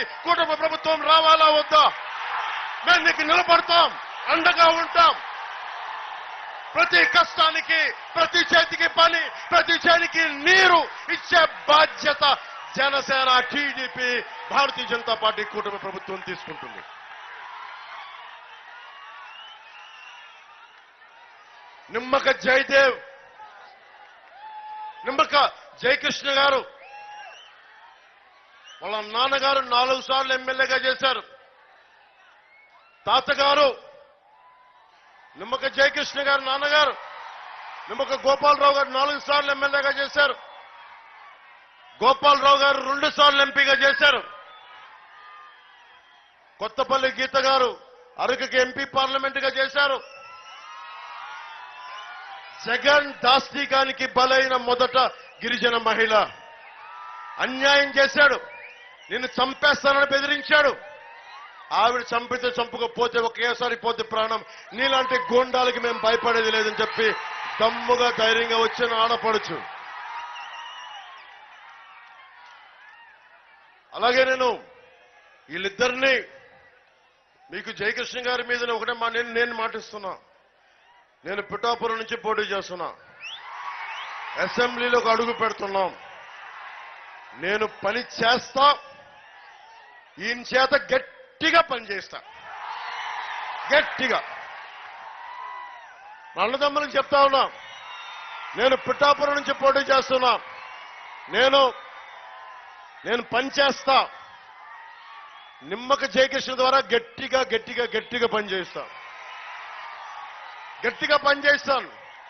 కుటుంబ ప్రభుత్వం రావాలా వద్దా మేము నీకు నిలబడతాం అండగా ఉంటాం ప్రతి కష్టానికి ప్రతి చేతికి పని ప్రతి చేతికి నీరు ఇచ్చే బాధ్యత జనసేన టీడీపీ భారతీయ జనతా పార్టీ కూటమి ప్రభుత్వం తీసుకుంటుంది నిమ్మక జయదేవ్ నిమ్మక జయకృష్ణ గారు వాళ్ళ నాన్నగారు నాలుగు సార్లు ఎమ్మెల్యేగా చేశారు తాతగారు నిమ్మక జయకృష్ణ గారు నాన్నగారు నిమ్మక గోపాలరావు గారు నాలుగు సార్లు ఎమ్మెల్యేగా చేశారు గోపాలరావు గారు రెండు సార్లు ఎంపీగా చేశారు కొత్తపల్లి గీత గారు అరకుకి ఎంపీ పార్లమెంట్ గా చేశారు జగన్ దాస్తికానికి బలైన మొదట గిరిజన మహిళ అన్యాయం చేశాడు నిన్ను చంపేస్తానని బెదిరించాడు ఆవిడ చంపితే చంపకపోతే ఒకేసారి పోతే ప్రాణం నీలాంటి గోండాలకి మేము భయపడేది లేదని చెప్పి దమ్ముగా ధైర్యంగా వచ్చిన ఆడపడచ్చు అలాగే నేను వీళ్ళిద్దరిని మీకు జయకృష్ణ గారి మీద ఒకటే మా నేను నేను మాటిస్తున్నా నేను పిఠాపురం నుంచి పోటీ చేస్తున్నా అసెంబ్లీలోకి అడుగు పెడుతున్నాం నేను పని చేస్తా ఈయన చేత గట్టిగా పని చేస్తా గట్టిగా మా అన్నదమ్ములకు చెప్తా ఉన్నా నేను పిఠాపురం నుంచి పోటీ చేస్తున్నా నేను నేను పని చేస్తా నిమ్మక జయకృష్ణ ద్వారా గట్టిగా గట్టిగా గట్టిగా పని చేస్తా గట్టిగా పని చేస్తాను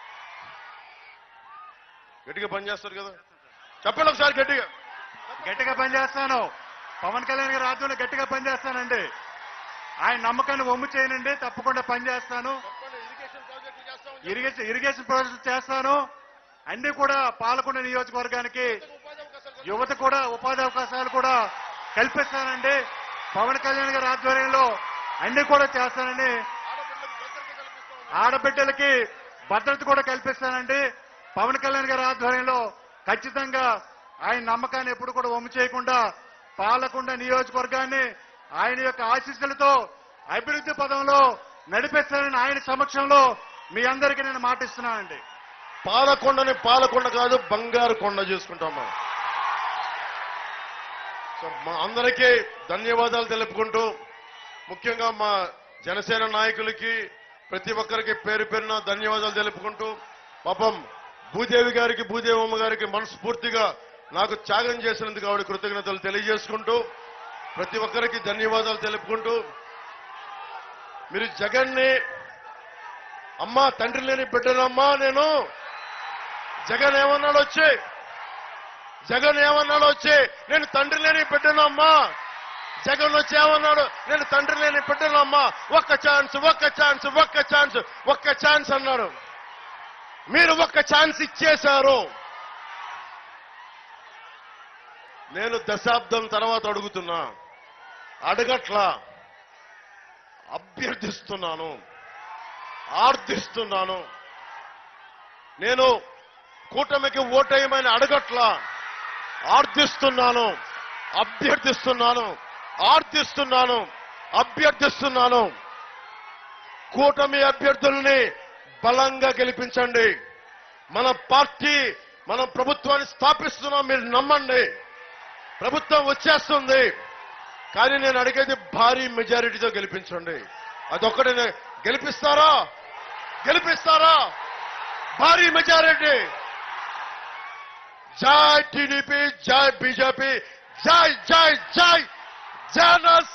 గట్టిగా పని చేస్తారు కదా చెప్పండి ఒకసారి గట్టిగా గట్టిగా పనిచేస్తాను పవన్ కళ్యాణ్ గారి ఆధ్వర్యంలో గట్టిగా పనిచేస్తానండి ఆయన నమ్మకాన్ని ఒమ్ము చేయనండి తప్పకుండా పనిచేస్తాను ఇరిగేషన్ ఇరిగేషన్ ప్రాజెక్టు చేస్తాను అన్ని కూడా పాలకొండ నియోజకవర్గానికి యువత కూడా ఉపాధి అవకాశాలు కూడా కల్పిస్తానండి పవన్ కళ్యాణ్ గారి ఆధ్వర్యంలో అన్ని కూడా చేస్తానని ఆడబిడ్డలకి భద్రత కూడా కల్పిస్తానండి పవన్ కళ్యాణ్ గారి ఆధ్వర్యంలో ఖచ్చితంగా ఆయన నమ్మకాన్ని ఎప్పుడు కూడా వమ్ము చేయకుండా పాలకొండ నియోజకవర్గాన్ని ఆయన యొక్క ఆశీస్సులతో అభివృద్ధి పదంలో నడిపిస్తానని ఆయన సమక్షంలో మీ అందరికీ నేను మాటిస్తున్నానండి పాలకొండని పాలకొండ కాదు బంగారు కొండ చేసుకుంటాం మనం సో మా అందరికీ ధన్యవాదాలు తెలుపుకుంటూ ముఖ్యంగా మా జనసేన నాయకులకి ప్రతి ఒక్కరికి పేరు పేరున ధన్యవాదాలు తెలుపుకుంటూ పాపం భూదేవి గారికి భూదేవమ్మ గారికి మనస్ఫూర్తిగా నాకు త్యాగం చేసినందుకు ఆవిడ కృతజ్ఞతలు తెలియజేసుకుంటూ ప్రతి ఒక్కరికి ధన్యవాదాలు తెలుపుకుంటూ మీరు జగన్ని అమ్మా తండ్రి లేని బిడ్డనమ్మా నేను జగన్ ఏమన్నాడు వచ్చి జగన్ ఏమన్నాడు వచ్చి నేను తండ్రి లేని బిడ్డనమ్మా జగన్ వచ్చి ఏమన్నాడు నేను తండ్రి లేని బిడ్డనమ్మా ఒక్క ఛాన్స్ ఒక్క ఛాన్స్ ఒక్క ఛాన్స్ ఒక్క ఛాన్స్ అన్నాడు మీరు ఒక్క ఛాన్స్ ఇచ్చేశారు నేను దశాబ్దం తర్వాత అడుగుతున్నా అడగట్లా అభ్యర్థిస్తున్నాను ఆర్థిస్తున్నాను నేను కూటమికి ఓటేయమని అడగట్లా ఆర్థిస్తున్నాను అభ్యర్థిస్తున్నాను ఆర్థిస్తున్నాను అభ్యర్థిస్తున్నాను కూటమి అభ్యర్థుల్ని బలంగా గెలిపించండి మన పార్టీ మనం ప్రభుత్వాన్ని స్థాపిస్తున్నాం మీరు నమ్మండి ప్రభుత్వం వచ్చేస్తుంది కానీ నేను అడిగేది భారీ మెజారిటీతో గెలిపించండి అదొక్కటే నే- గెలిపిస్తారా గెలిపిస్తారా భారీ మెజారిటీ జై టీడీపీ జై బీజేపీ జై జై జై జనసేన